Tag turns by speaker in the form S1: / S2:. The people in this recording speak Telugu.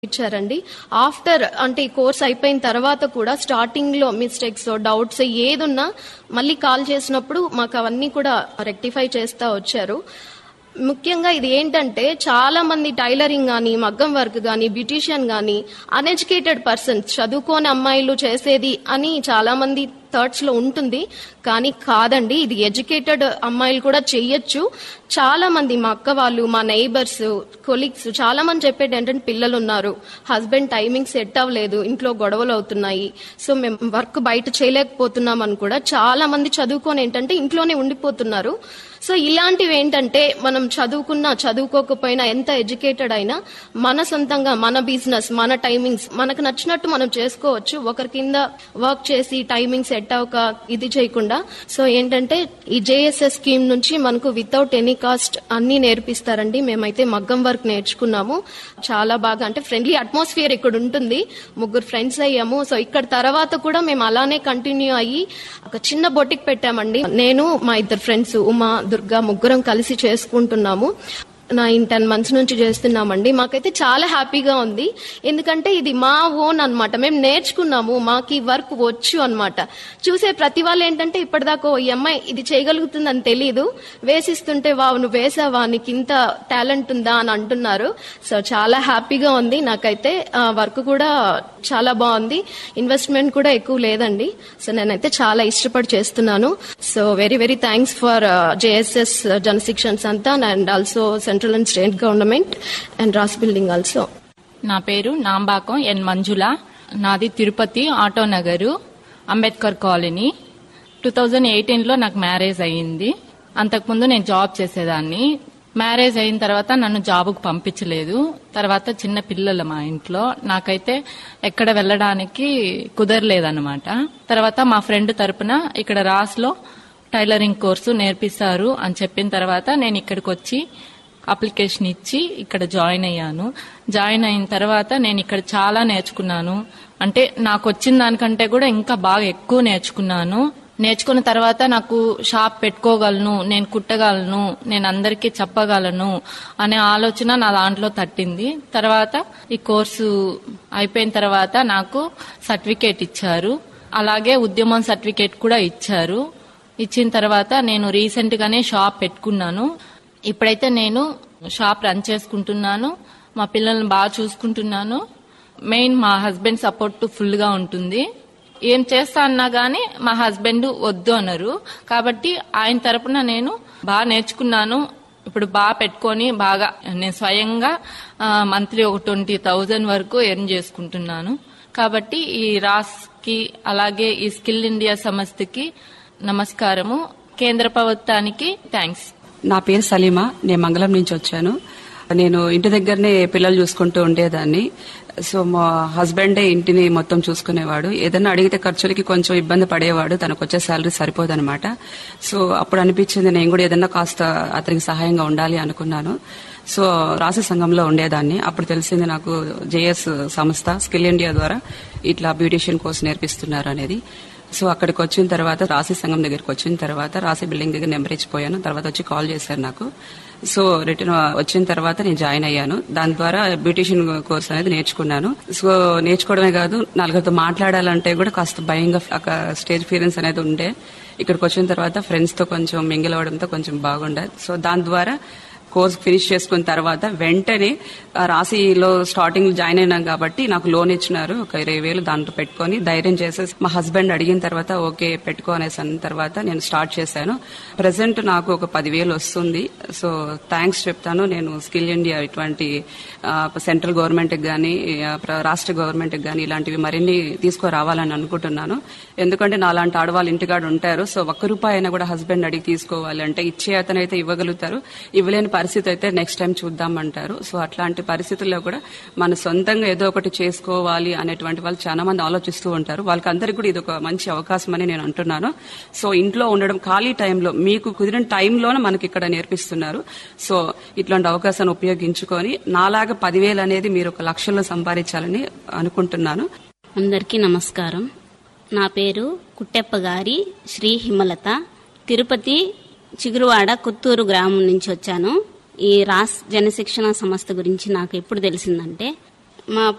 S1: ఇచ్చారండి ఆఫ్టర్ అంటే ఈ కోర్స్ అయిపోయిన తర్వాత కూడా స్టార్టింగ్ లో మిస్టేక్స్ డౌట్స్ ఏదున్నా మళ్ళీ కాల్ చేసినప్పుడు మాకు అవన్నీ కూడా రెక్టిఫై చేస్తా వచ్చారు ముఖ్యంగా ఇది ఏంటంటే చాలా మంది టైలరింగ్ గాని మగ్గం వర్క్ గాని బ్యూటీషియన్ గాని అన్ఎడ్యుకేటెడ్ పర్సన్స్ చదువుకోని అమ్మాయిలు చేసేది అని చాలా మంది థాట్స్ లో ఉంటుంది కానీ కాదండి ఇది ఎడ్యుకేటెడ్ అమ్మాయిలు కూడా చెయ్యొచ్చు చాలా మంది మా అక్క వాళ్ళు మా నైబర్స్ కొలీగ్స్ చాలా మంది చెప్పేది ఏంటంటే పిల్లలు ఉన్నారు హస్బెండ్ టైమింగ్ సెట్ అవ్వలేదు ఇంట్లో గొడవలు అవుతున్నాయి సో మేము వర్క్ బయట చేయలేకపోతున్నాం అని కూడా చాలా మంది చదువుకొని ఏంటంటే ఇంట్లోనే ఉండిపోతున్నారు సో ఇలాంటివి ఏంటంటే మనం చదువుకున్నా చదువుకోకపోయినా ఎంత ఎడ్యుకేటెడ్ అయినా మన సొంతంగా మన బిజినెస్ మన టైమింగ్స్ మనకు నచ్చినట్టు మనం చేసుకోవచ్చు ఒకరి కింద వర్క్ చేసి టైమింగ్ సెట్ అవ్వక ఇది చేయకుండా సో ఏంటంటే ఈ జేఎస్ఎస్ స్కీమ్ నుంచి మనకు వితౌట్ ఎనీ కాస్ట్ అన్ని నేర్పిస్తారండి మేమైతే మగ్గం వర్క్ నేర్చుకున్నాము చాలా బాగా అంటే ఫ్రెండ్లీ అట్మాస్ఫియర్ ఇక్కడ ఉంటుంది ముగ్గురు ఫ్రెండ్స్ అయ్యాము సో ఇక్కడ తర్వాత కూడా మేము అలానే కంటిన్యూ అయ్యి ఒక చిన్న బొటిక్ పెట్టామండి నేను మా ఇద్దరు ఫ్రెండ్స్ ఉమా దుర్గా ముగ్గురం కలిసి చేసుకుంటున్నాము నైన్ టెన్ మంత్స్ నుంచి చేస్తున్నామండి మాకైతే చాలా హ్యాపీగా ఉంది ఎందుకంటే ఇది మా ఓన్ అన్నమాట మేము నేర్చుకున్నాము మాకు ఈ వర్క్ వచ్చు అన్నమాట చూసే ప్రతి వాళ్ళు ఏంటంటే ఇప్పటిదాకా "ఓ, ఈ అమ్మాయి ఇది చేయగలుగుతుందని తెలియదు వేసిస్తుంటే వావ్ నువ్వు వేసావా నీకు ఇంత టాలెంట్ ఉందా అని అంటున్నారు సో చాలా హ్యాపీగా ఉంది నాకైతే వర్క్ కూడా చాలా బాగుంది ఇన్వెస్ట్మెంట్ కూడా ఎక్కువ లేదండి సో నేనైతే చాలా ఇష్టపడి చేస్తున్నాను so very very thanks for JSS Jan Shikshans అంతా and also central and state government and RASS building also
S2: నా పేరు నాంబాకం ఎన్ మంజుల నాది Tirupati auto Nagar Ambedkar colony two thousand ఎయిటీన్లో నాకు మ్యారేజ్ అయ్యింది అంతకుముందు నేను జాబ్ చేసేదాన్ని మ్యారేజ్ అయిన తర్వాత నన్ను జాబుకు పంపించలేదు తర్వాత చిన్న పిల్లలు మా ఇంట్లో నాకైతే ఎక్కడ వెళ్ళడానికి కుదరలేదన్నమాట తర్వాత మా ఫ్రెండ్ తరపున ఇక్కడ రాస్లో టైలరింగ్ కోర్సు నేర్పిస్తారు అని చెప్పిన తర్వాత నేను ఇక్కడికి వచ్చి అప్లికేషన్ ఇచ్చి ఇక్కడ జాయిన్ అయ్యాను జాయిన్ అయిన తర్వాత నేను ఇక్కడ చాలా నేర్చుకున్నాను అంటే నాకు వచ్చిన దానికంటే కూడా ఇంకా బాగా ఎక్కువ నేర్చుకున్నాను నేర్చుకున్న తర్వాత నాకు షాప్ పెట్టుకోగలను నేను కుట్టగలను నేను అందరికీ చెప్పగలను అనే ఆలోచన నా దాంట్లో తట్టింది తర్వాత ఈ కోర్సు అయిపోయిన తర్వాత నాకు సర్టిఫికేట్ ఇచ్చారు అలాగే ఉద్యమం సర్టిఫికేట్ కూడా ఇచ్చారు ఇచ్చిన తర్వాత నేను రీసెంట్ గానే షాప్ పెట్టుకున్నాను ఇప్పుడైతే నేను షాప్ రన్ చేసుకుంటున్నాను మా పిల్లల్ని బాగా చూసుకుంటున్నాను మెయిన్ మా హస్బెండ్ సపోర్ట్ ఫుల్ గా ఉంటుంది ఏం చేస్తా అన్నా గానీ మా హస్బెండ్ వద్దు అన్నారు కాబట్టి ఆయన తరపున నేను బాగా నేర్చుకున్నాను ఇప్పుడు బాగా పెట్టుకొని బాగా నేను స్వయంగా మంత్లీ ఒక ట్వంటీ థౌజండ్ వరకు ఎర్న్ చేసుకుంటున్నాను కాబట్టి ఈ రాస్ కి అలాగే ఈ స్కిల్ ఇండియా సంస్థకి నమస్కారము కేంద్ర ప్రభుత్వానికి థ్యాంక్స్
S3: నా పేరు సలీమా నేను మంగళం నుంచి వచ్చాను నేను ఇంటి దగ్గరనే పిల్లలు చూసుకుంటూ ఉండేదాన్ని సో మా హస్బెండే ఇంటిని మొత్తం చూసుకునేవాడు ఏదైనా అడిగితే ఖర్చులకి కొంచెం ఇబ్బంది పడేవాడు తనకు వచ్చే శాలరీ సరిపోదన్నమాట సో అప్పుడు అనిపించింది నేను కూడా ఏదైనా కాస్త అతనికి సహాయంగా ఉండాలి అనుకున్నాను సో రాసి సంఘంలో ఉండేదాన్ని అప్పుడు తెలిసింది నాకు జేఎస్ సంస్థ స్కిల్ ఇండియా ద్వారా ఇట్లా బ్యూటిషియన్ కోర్స్ నేర్పిస్తున్నారు అనేది సో అక్కడికి వచ్చిన తర్వాత రాశి సంఘం దగ్గరికి వచ్చిన తర్వాత రాశి బిల్డింగ్ దగ్గర నెంబర్ ఇచ్చిపోయాను తర్వాత వచ్చి కాల్ చేశారు నాకు సో రిటర్న్ వచ్చిన తర్వాత నేను జాయిన్ అయ్యాను దాని ద్వారా బ్యూటిషియన్ కోర్స్ అనేది నేర్చుకున్నాను సో నేర్చుకోవడమే కాదు నలుగురితో మాట్లాడాలంటే కూడా కాస్త భయంగా ఒక స్టేజ్ ఫీరెన్స్ అనేది ఉండే ఇక్కడికి వచ్చిన తర్వాత ఫ్రెండ్స్ తో కొంచెం మింగిల్ అవ్వడంతో కొంచెం బాగుండే సో దాని ద్వారా కోర్స్ ఫినిష్ చేసుకున్న తర్వాత వెంటనే ఆ రాశిలో స్టార్టింగ్ జాయిన్ అయినాం కాబట్టి నాకు లోన్ ఇచ్చినారు ఒక ఇరవై వేలు దాంట్లో పెట్టుకొని ధైర్యం చేసేసి మా హస్బెండ్ అడిగిన తర్వాత ఓకే పెట్టుకో అనేసి అన్న తర్వాత నేను స్టార్ట్ చేశాను ప్రజెంట్ నాకు ఒక పదివేలు వస్తుంది సో థ్యాంక్స్ చెప్తాను నేను స్కిల్ ఇండియా ఇటువంటి సెంట్రల్ గవర్నమెంట్ కానీ రాష్ట్ర గవర్నమెంట్ కానీ ఇలాంటివి మరిన్ని తీసుకురావాలని అనుకుంటున్నాను ఎందుకంటే నాలాంటి ఆడవాళ్ళు ఇంటికాడ ఉంటారు సో ఒక్క రూపాయి అయినా కూడా హస్బెండ్ అడిగి తీసుకోవాలి అంటే ఇచ్చే అతనైతే ఇవ్వగలుగుతారు ఇవ్వలేని పరిస్థితి అయితే నెక్స్ట్ టైం చూద్దామంటారు సో అట్లాంటి పరిస్థితుల్లో కూడా మన సొంతంగా ఏదో ఒకటి చేసుకోవాలి అనేటువంటి వాళ్ళు చాలా మంది ఆలోచిస్తూ ఉంటారు వాళ్ళకి అందరికీ కూడా ఇది ఒక మంచి అవకాశం అని నేను అంటున్నాను సో ఇంట్లో ఉండడం ఖాళీ టైంలో మీకు కుదిరిన టైంలోనే మనకి ఇక్కడ నేర్పిస్తున్నారు సో ఇట్లాంటి అవకాశాన్ని ఉపయోగించుకొని నాలాగా పదివేలు అనేది మీరు ఒక లక్షల్లో సంపాదించాలని అనుకుంటున్నాను
S4: అందరికీ నమస్కారం నా పేరు కుట్టెప్ప గారి శ్రీ హిమలత తిరుపతి చిగురువాడ కొత్తూరు గ్రామం నుంచి వచ్చాను ఈ రాస్ జనశిక్షణ సంస్థ గురించి నాకు ఎప్పుడు తెలిసిందంటే మా